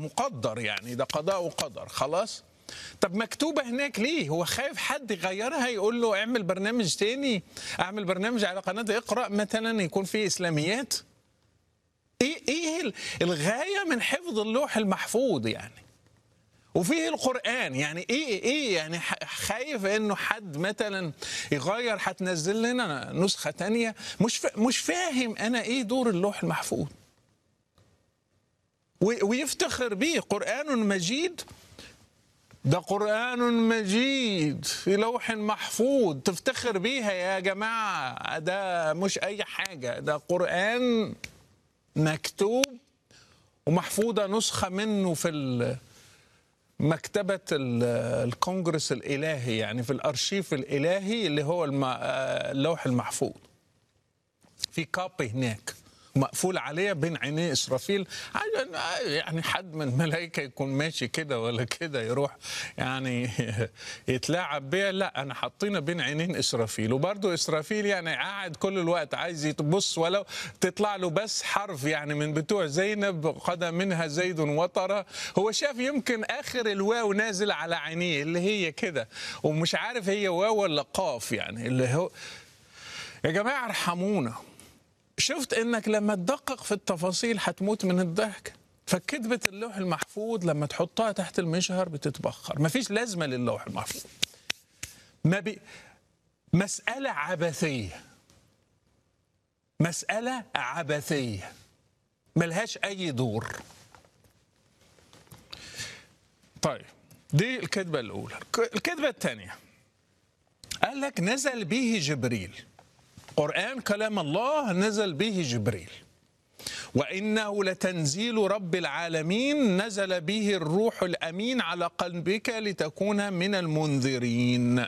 مقدر يعني ده قضاء وقدر خلاص طب مكتوبة هناك ليه؟ هو خايف حد يغيرها يقول له اعمل برنامج تاني اعمل برنامج على قناة اقرأ مثلا يكون فيه إسلاميات ايه ايه الغاية من حفظ اللوح المحفوظ يعني وفيه القرآن يعني ايه ايه يعني خايف انه حد مثلا يغير هتنزل لنا نسخة تانية مش فا مش فاهم انا ايه دور اللوح المحفوظ ويفتخر به قرآن مجيد ده قرآن مجيد في لوح محفوظ تفتخر بيها يا جماعة ده مش أي حاجة ده قرآن مكتوب ومحفوظة نسخة منه في مكتبة الكونجرس الإلهي يعني في الأرشيف الإلهي اللي هو اللوح المحفوظ في كابي هناك مقفول عليه بين عينيه اسرافيل يعني حد من الملائكه يكون ماشي كده ولا كده يروح يعني يتلاعب بيها لا انا حاطينه بين عينين اسرافيل وبرضه اسرافيل يعني قاعد كل الوقت عايز يبص ولو تطلع له بس حرف يعني من بتوع زينب قضى منها زيد وطرة هو شاف يمكن اخر الواو نازل على عينيه اللي هي كده ومش عارف هي واو ولا قاف يعني اللي هو يا جماعه ارحمونا شفت انك لما تدقق في التفاصيل هتموت من الضحك فكتبة اللوح المحفوظ لما تحطها تحت المشهر بتتبخر مفيش لازمة للوح المحفوظ ما بي... مسألة عبثية مسألة عبثية ملهاش أي دور طيب دي الكذبة الأولى الكذبة الثانية قال لك نزل به جبريل قرآن كلام الله نزل به جبريل وإنه لتنزيل رب العالمين نزل به الروح الأمين على قلبك لتكون من المنذرين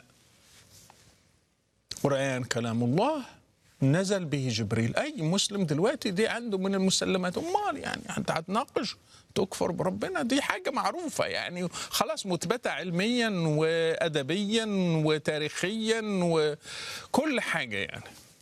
قرآن كلام الله نزل به جبريل أي مسلم دلوقتي دي عنده من المسلمات أمال يعني أنت هتناقش تكفر بربنا دي حاجة معروفة يعني خلاص مثبتة علميا وأدبيا وتاريخيا وكل حاجة يعني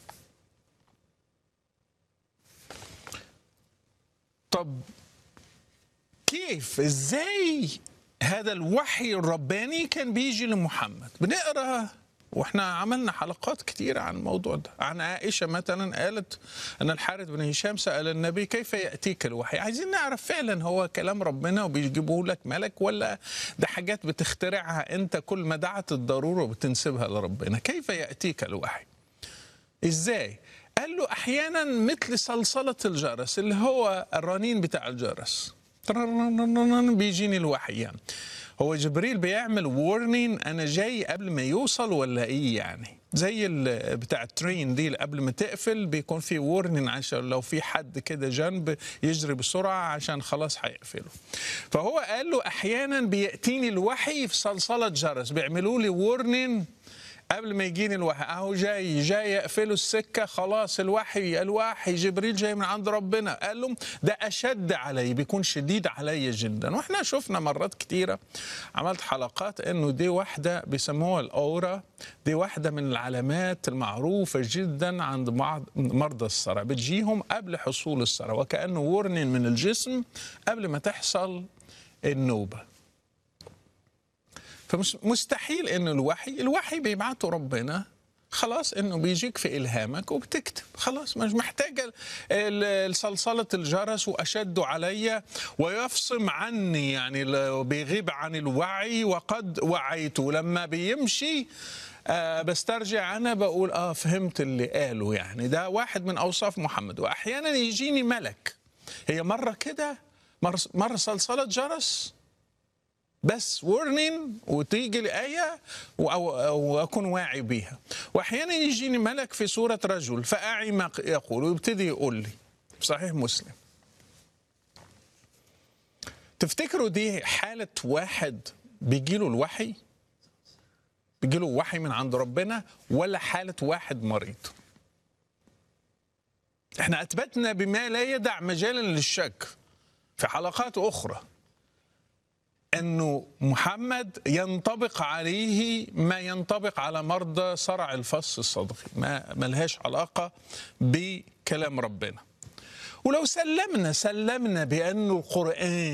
طب كيف ازاي هذا الوحي الرباني كان بيجي لمحمد بنقرا واحنا عملنا حلقات كتيرة عن الموضوع ده عن عائشة مثلا قالت أن الحارث بن هشام سأل النبي كيف يأتيك الوحي عايزين نعرف فعلا هو كلام ربنا وبيجيبه لك ملك ولا ده حاجات بتخترعها أنت كل ما دعت الضرورة وبتنسبها لربنا كيف يأتيك الوحي ازاي قال له احيانا مثل صلصله الجرس اللي هو الرنين بتاع الجرس بيجيني الوحي يعني هو جبريل بيعمل وورنين انا جاي قبل ما يوصل ولا ايه يعني زي بتاع الترين دي قبل ما تقفل بيكون في وورنين عشان لو في حد كده جنب يجري بسرعه عشان خلاص هيقفله فهو قال له احيانا بياتيني الوحي في صلصله جرس بيعملوا لي وورنين قبل ما يجيني الوحي اهو جاي جاي يقفلوا السكه خلاص الوحي الوحي جبريل جاي من عند ربنا قال لهم ده اشد علي بيكون شديد علي جدا واحنا شفنا مرات كتيره عملت حلقات انه دي واحده بيسموها الاورا دي واحده من العلامات المعروفه جدا عند مرضى الصرع بتجيهم قبل حصول الصرع وكانه ورنين من الجسم قبل ما تحصل النوبه فمستحيل انه الوحي الوحي بيبعته ربنا خلاص انه بيجيك في الهامك وبتكتب خلاص مش محتاجه صلصله الجرس واشد علي ويفصم عني يعني بيغيب عن الوعي وقد وعيته لما بيمشي آه بسترجع انا بقول اه فهمت اللي قاله يعني ده واحد من اوصاف محمد واحيانا يجيني ملك هي مره كده مره مره صلصله جرس بس ورنين وتيجي الآية وأكون واعي بيها وأحيانا يجيني ملك في صورة رجل فأعي ما يقول ويبتدي يقول لي صحيح مسلم تفتكروا دي حالة واحد بيجيله الوحي بيجيله وحي من عند ربنا ولا حالة واحد مريض احنا أثبتنا بما لا يدع مجالا للشك في حلقات أخرى انه محمد ينطبق عليه ما ينطبق على مرضى صرع الفص الصدغي ما ملهاش علاقه بكلام ربنا ولو سلمنا سلمنا بانه القران